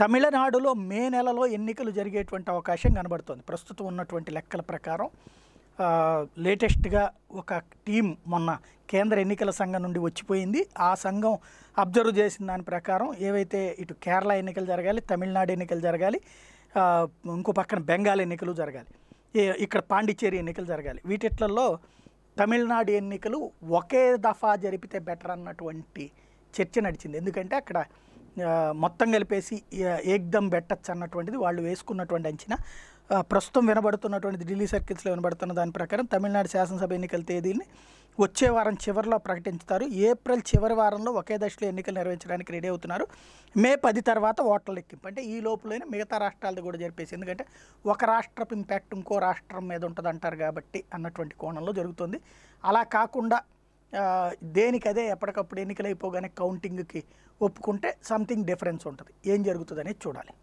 తమిళనాడులో మే నెలలో ఎన్నికలు జరిగేటువంటి అవకాశం కనబడుతోంది ప్రస్తుతం ఉన్నటువంటి లెక్కల ప్రకారం ఆ, లేటెస్ట్గా ఒక టీం మొన్న కేంద్ర ఎన్నికల సంఘం నుండి వచ్చిపోయింది ఆ సంఘం అబ్జర్వ్ చేసిన దాని ప్రకారం ఏవైతే ఇటు కేరళ ఎన్నికలు జరగాలి తమిళనాడు ఎన్నికలు జరగాలి ఆ, ఇంకో పక్కన బెంగాల్ ఎన్నికలు జరగాలి ఏ- ఇక్కడ పాండిచ్చేరి ఎన్నికలు జరగాలి వీటిట్లలో తమిళనాడు ఎన్నికలు ఒకే దఫా జరిపితే బెటర్ అన్నటువంటి చర్చ నడిచింది ఎందుకంటే అక్కడ ఆ, మొత్తం కలిపేసి ఆ, ఏక్దమ్ పెట్టచ్చు అన్నటువంటిది వాళ్ళు వేసుకున్నటువంటి అంచనా ఆ, ప్రస్తుతం వినబడుతున్నటువంటి ఢిల్లీ సర్కిల్స్లో వినబడుతున్న దాని ప్రకారం తమిళనాడు శాసనసభ ఎన్నికల తేదీని వచ్చే వారం చివరిలో ప్రకటించుతారు ఏప్రిల్ చివరి వారంలో ఒకే దశలో ఎన్నికలు నిర్వహించడానికి రెడీ అవుతున్నారు మే పది తర్వాత ఓట్ల లెక్కింపు అంటే ఈ లోపలైనా మిగతా రాష్ట్రాలది కూడా జరిపేసి ఎందుకంటే ఒక రాష్ట్రపు ఇంపాక్ట్ ఇంకో రాష్ట్రం మీద ఉంటుంది అంటారు కాబట్టి అన్నటువంటి కోణంలో జరుగుతుంది అలా కాకుండా ఆ, దేనికి అదే ఎప్పటికప్పుడు ఎన్నికలు అయిపోగానే కౌంటింగ్కి ఒప్పుకుంటే సంథింగ్ డిఫరెన్స్ ఉంటుంది ఏం జరుగుతుంది అనేది చూడాలి